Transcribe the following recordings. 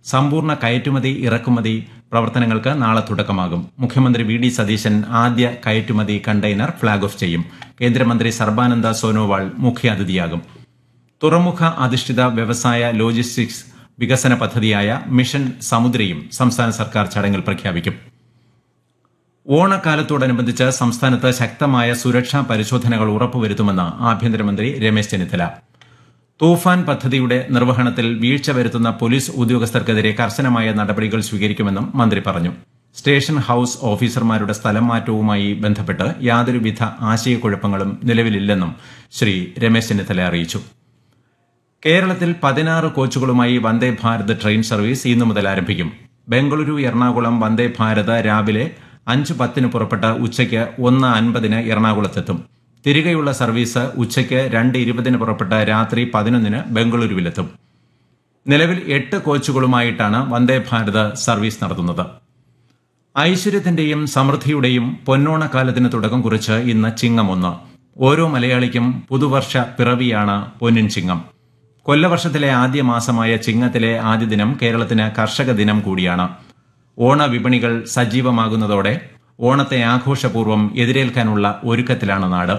സമ്പൂർണ്ണ കയറ്റുമതി ഇറക്കുമതി പ്രവർത്തനങ്ങൾക്ക് നാളെ തുടക്കമാകും മുഖ്യമന്ത്രി വി ഡി സതീശൻ ആദ്യ കയറ്റുമതി കണ്ടെയ്നർ ഫ്ളാഗ് ഓഫ് ചെയ്യും കേന്ദ്രമന്ത്രി സർബാനന്ദ സോനോവാൾ മുഖ്യാതിഥിയാകും തുറമുഖ അധിഷ്ഠിത വ്യവസായ ലോജിസ്റ്റിക്സ് വികസന പദ്ധതിയായ മിഷൻ സമുദ്രയും സംസ്ഥാന സർക്കാർ ചടങ്ങിൽ പ്രഖ്യാപിക്കും ഓണക്കാലത്തോടനുബന്ധിച്ച് സംസ്ഥാനത്ത് ശക്തമായ സുരക്ഷാ പരിശോധനകൾ ഉറപ്പുവരുത്തുമെന്ന് ആഭ്യന്തരമന്ത്രി രമേശ് ചെന്നിത്തല തൂഫാൻ പദ്ധതിയുടെ നിർവഹണത്തിൽ വീഴ്ച വരുത്തുന്ന പോലീസ് ഉദ്യോഗസ്ഥർക്കെതിരെ കർശനമായ നടപടികൾ സ്വീകരിക്കുമെന്നും മന്ത്രി പറഞ്ഞു സ്റ്റേഷൻ ഹൌസ് ഓഫീസർമാരുടെ സ്ഥലം മാറ്റവുമായി ബന്ധപ്പെട്ട് യാതൊരുവിധ ആശയക്കുഴപ്പങ്ങളും നിലവിലില്ലെന്നും ശ്രീ രമേശ് ചെന്നിത്തല അറിയിച്ചു കേരളത്തിൽ പതിനാറ് കോച്ചുകളുമായി വന്ദേ ഭാരത് ട്രെയിൻ സർവീസ് ഇന്നു മുതൽ ആരംഭിക്കും ബംഗളൂരു എറണാകുളം വന്ദേ ഭാരത് രാവിലെ അഞ്ച് പത്തിന് പുറപ്പെട്ട ഉച്ചയ്ക്ക് ഒന്ന് അൻപതിന് എറണാകുളത്തെത്തും തിരികെയുള്ള സർവീസ് ഉച്ചയ്ക്ക് രണ്ട് ഇരുപതിന് പുറപ്പെട്ട രാത്രി പതിനൊന്നിന് ബംഗളൂരുവിലെത്തും നിലവിൽ എട്ട് കോച്ചുകളുമായിട്ടാണ് വന്ദേ ഭാരത് സർവീസ് നടത്തുന്നത് ഐശ്വര്യത്തിന്റെയും സമൃദ്ധിയുടെയും പൊന്നോണക്കാലത്തിന് തുടക്കം കുറിച്ച് ഇന്ന് ചിങ്ങം ഒന്ന് ഓരോ മലയാളിക്കും പുതുവർഷ പിറവിയാണ് പൊന്നിൻ ചിങ്ങം കൊല്ലവർഷത്തിലെ ആദ്യ മാസമായ ചിങ്ങത്തിലെ ആദ്യ ദിനം കേരളത്തിന് കർഷക ദിനം കൂടിയാണ് ഓണവിപണികൾ സജീവമാകുന്നതോടെ ഓണത്തെ ആഘോഷപൂർവ്വം എതിരേൽക്കാനുള്ള ഒരുക്കത്തിലാണ് നാട്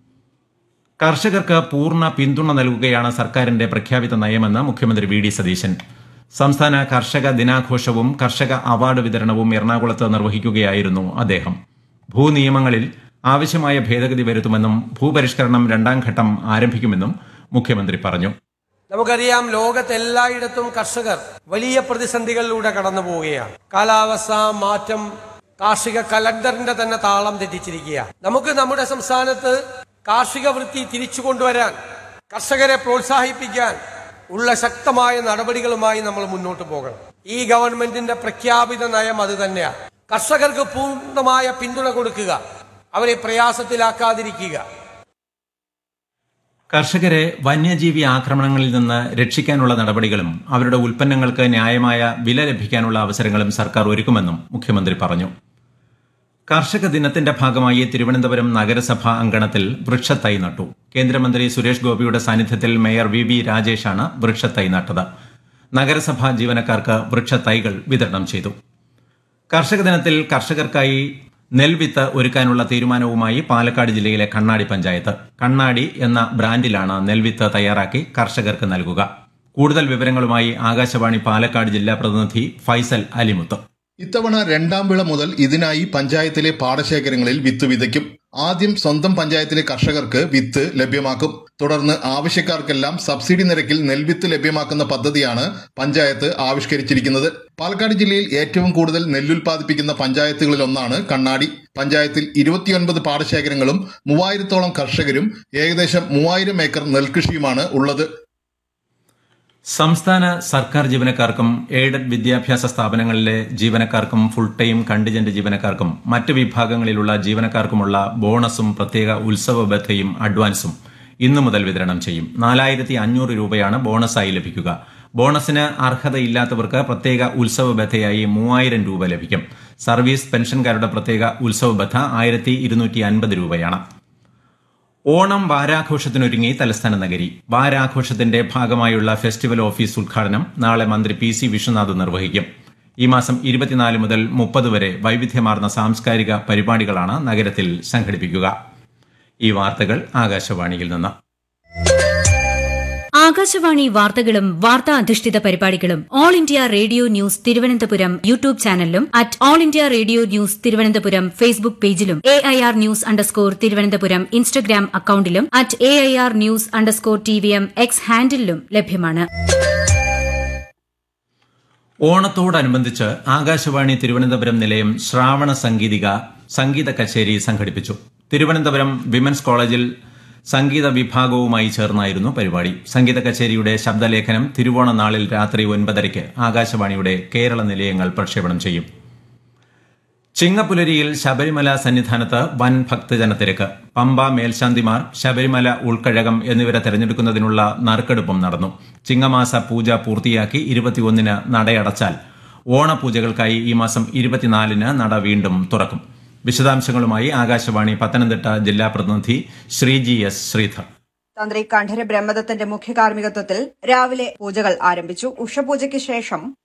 കർഷകർക്ക് പൂർണ്ണ പിന്തുണ നൽകുകയാണ് സർക്കാരിന്റെ പ്രഖ്യാപിത നയമെന്ന് മുഖ്യമന്ത്രി വി ഡി സതീശൻ സംസ്ഥാന കർഷക ദിനാഘോഷവും കർഷക അവാർഡ് വിതരണവും എറണാകുളത്ത് നിർവഹിക്കുകയായിരുന്നു അദ്ദേഹം ഭൂനിയമങ്ങളിൽ ആവശ്യമായ ഭേദഗതി വരുത്തുമെന്നും ഭൂപരിഷ്കരണം രണ്ടാം ഘട്ടം ആരംഭിക്കുമെന്നും മുഖ്യമന്ത്രി പറഞ്ഞു നമുക്കറിയാം ലോകത്തെല്ലായിടത്തും കർഷകർ വലിയ പ്രതിസന്ധികളിലൂടെ കടന്നു പോവുകയാണ് കാലാവസ്ഥ മാറ്റം കാർഷിക കലണ്ടറിന്റെ തന്നെ താളം തെറ്റിച്ചിരിക്കുകയാണ് നമുക്ക് നമ്മുടെ സംസ്ഥാനത്ത് കാർഷിക വൃത്തി തിരിച്ചു കൊണ്ടുവരാൻ കർഷകരെ പ്രോത്സാഹിപ്പിക്കാൻ ഉള്ള ശക്തമായ നടപടികളുമായി നമ്മൾ മുന്നോട്ട് പോകണം ഈ ഗവൺമെന്റിന്റെ പ്രഖ്യാപിത നയം അത് തന്നെയാണ് കർഷകർക്ക് പൂർണ്ണമായ പിന്തുണ കൊടുക്കുക അവരെ പ്രയാസത്തിലാക്കാതിരിക്കുക കർഷകരെ വന്യജീവി ആക്രമണങ്ങളിൽ നിന്ന് രക്ഷിക്കാനുള്ള നടപടികളും അവരുടെ ഉൽപ്പന്നങ്ങൾക്ക് ന്യായമായ വില ലഭിക്കാനുള്ള അവസരങ്ങളും സർക്കാർ ഒരുക്കുമെന്നും മുഖ്യമന്ത്രി പറഞ്ഞു കർഷക ദിനത്തിന്റെ ഭാഗമായി തിരുവനന്തപുരം നഗരസഭ അങ്കണത്തിൽ വൃക്ഷത്തൈ നട്ടു കേന്ദ്രമന്ത്രി സുരേഷ് ഗോപിയുടെ സാന്നിധ്യത്തിൽ മേയർ വി വി രാജേഷാണ് വൃക്ഷത്തൈ നട്ടത് നഗരസഭാ ജീവനക്കാർക്ക് വൃക്ഷത്തൈകൾ വിതരണം ചെയ്തു കർഷക ദിനത്തിൽ കർഷകർക്കായി നെൽവിത്ത് ഒരുക്കാനുള്ള തീരുമാനവുമായി പാലക്കാട് ജില്ലയിലെ കണ്ണാടി പഞ്ചായത്ത് കണ്ണാടി എന്ന ബ്രാൻഡിലാണ് നെൽവിത്ത് തയ്യാറാക്കി കർഷകർക്ക് നൽകുക കൂടുതൽ വിവരങ്ങളുമായി ആകാശവാണി പാലക്കാട് ജില്ലാ പ്രതിനിധി ഫൈസൽ അലിമുത്ത് ഇത്തവണ രണ്ടാം വിള മുതൽ ഇതിനായി പഞ്ചായത്തിലെ പാടശേഖരങ്ങളിൽ വിത്ത് വിതയ്ക്കും ആദ്യം സ്വന്തം പഞ്ചായത്തിലെ കർഷകർക്ക് വിത്ത് ലഭ്യമാക്കും തുടർന്ന് ആവശ്യക്കാർക്കെല്ലാം സബ്സിഡി നിരക്കിൽ നെൽവിത്ത് ലഭ്യമാക്കുന്ന പദ്ധതിയാണ് പഞ്ചായത്ത് ആവിഷ്കരിച്ചിരിക്കുന്നത് പാലക്കാട് ജില്ലയിൽ ഏറ്റവും കൂടുതൽ നെല്ലുൽപാദിപ്പിക്കുന്ന പഞ്ചായത്തുകളിലൊന്നാണ് കണ്ണാടി പഞ്ചായത്തിൽ ഇരുപത്തിയൊൻപത് പാടശേഖരങ്ങളും മൂവായിരത്തോളം കർഷകരും ഏകദേശം മൂവായിരം ഏക്കർ നെൽകൃഷിയുമാണ് ഉള്ളത് സംസ്ഥാന സർക്കാർ ജീവനക്കാർക്കും എയ്ഡഡ് വിദ്യാഭ്യാസ സ്ഥാപനങ്ങളിലെ ജീവനക്കാർക്കും ഫുൾ ടൈം കണ്ടിജന്റ് ജീവനക്കാർക്കും മറ്റ് വിഭാഗങ്ങളിലുള്ള ജീവനക്കാർക്കുമുള്ള ബോണസും പ്രത്യേക ഉത്സവ ബത്തയും അഡ്വാൻസും ഇന്നു മുതൽ വിതരണം ചെയ്യും നാലായിരത്തി അഞ്ഞൂറ് രൂപയാണ് ബോണസായി ലഭിക്കുക ബോണസിന് അർഹതയില്ലാത്തവർക്ക് പ്രത്യേക ഉത്സവ ബത്തയായി മൂവായിരം രൂപ ലഭിക്കും സർവീസ് പെൻഷൻകാരുടെ പ്രത്യേക ഉത്സവ ബത്ത ആയിരത്തി ഇരുന്നൂറ്റി അൻപത് രൂപയാണ് ഓണം വാരാഘോഷത്തിനൊരുങ്ങി തലസ്ഥാന നഗരി വാരാഘോഷത്തിന്റെ ഭാഗമായുള്ള ഫെസ്റ്റിവൽ ഓഫീസ് ഉദ്ഘാടനം നാളെ മന്ത്രി പി സി വിശ്വനാഥ് നിർവഹിക്കും ഈ മാസം ഇരുപത്തിനാല് മുതൽ മുപ്പത് വരെ വൈവിധ്യമാർന്ന സാംസ്കാരിക പരിപാടികളാണ് നഗരത്തിൽ സംഘടിപ്പിക്കുക ഈ വാർത്തകൾ ആകാശവാണിയിൽ നിന്ന് ആകാശവാണി വാർത്തകളും വാർത്താ അധിഷ്ഠിത പരിപാടികളും all India radio news Thiruvananthapuram YouTube ചാനലിലും at all India radio news Thiruvananthapuram Facebook പേജിലും A I R news underscore Thiruvananthapuram Instagram അക്കൌണ്ടിലും at A I R news underscore T V M X ഹാൻഡിലും ലഭ്യമാണ് ഓണത്തോടനുബന്ധിച്ച് ആകാശവാണി തിരുവനന്തപുരം നിലയം ശ്രാവണ സംഗീതിക സംഗീത കച്ചേരി സംഘടിപ്പിച്ചു തിരുവനന്തപുരം വിമൻസ് കോളേജിൽ സംഗീത വിഭാഗവുമായി ചേർന്നായിരുന്നു പരിപാടി സംഗീത കച്ചേരിയുടെ ശബ്ദലേഖനം തിരുവോണ നാളിൽ രാത്രി ഒൻപതരയ്ക്ക് ആകാശവാണിയുടെ കേരള നിലയങ്ങൾ പ്രക്ഷേപണം ചെയ്യും ചിങ്ങപ്പുലരിയിൽ ശബരിമല സന്നിധാനത്ത് വൻ ഭക്തജനത്തിരക്ക് പമ്പ മേൽശാന്തിമാർ ശബരിമല ഉൾക്കഴകം എന്നിവരെ തെരഞ്ഞെടുക്കുന്നതിനുള്ള നറുക്കെടുപ്പും നടന്നു ചിങ്ങമാസ പൂജ പൂർത്തിയാക്കി ഇരുപത്തിയൊന്നിന് നടയടച്ചാൽ ഓണപൂജകൾക്കായി ഈ മാസം ഇരുപത്തിനാലിന് നട വീണ്ടും തുറക്കും വിശദാംശങ്ങളുമായി ആകാശവാണി പത്തനംതിട്ട ജില്ലാ പ്രതിനിധി ശ്രീജി എസ് ശ്രീധർ തന്ത്രി കണ്ഠര ബ്രഹ്മദത്തന്റെ മുഖ്യ കാർമ്മികത്വത്തിൽ രാവിലെ പൂജകൾ ആരംഭിച്ചു ഉഷപൂജയ്ക്ക് ശേഷം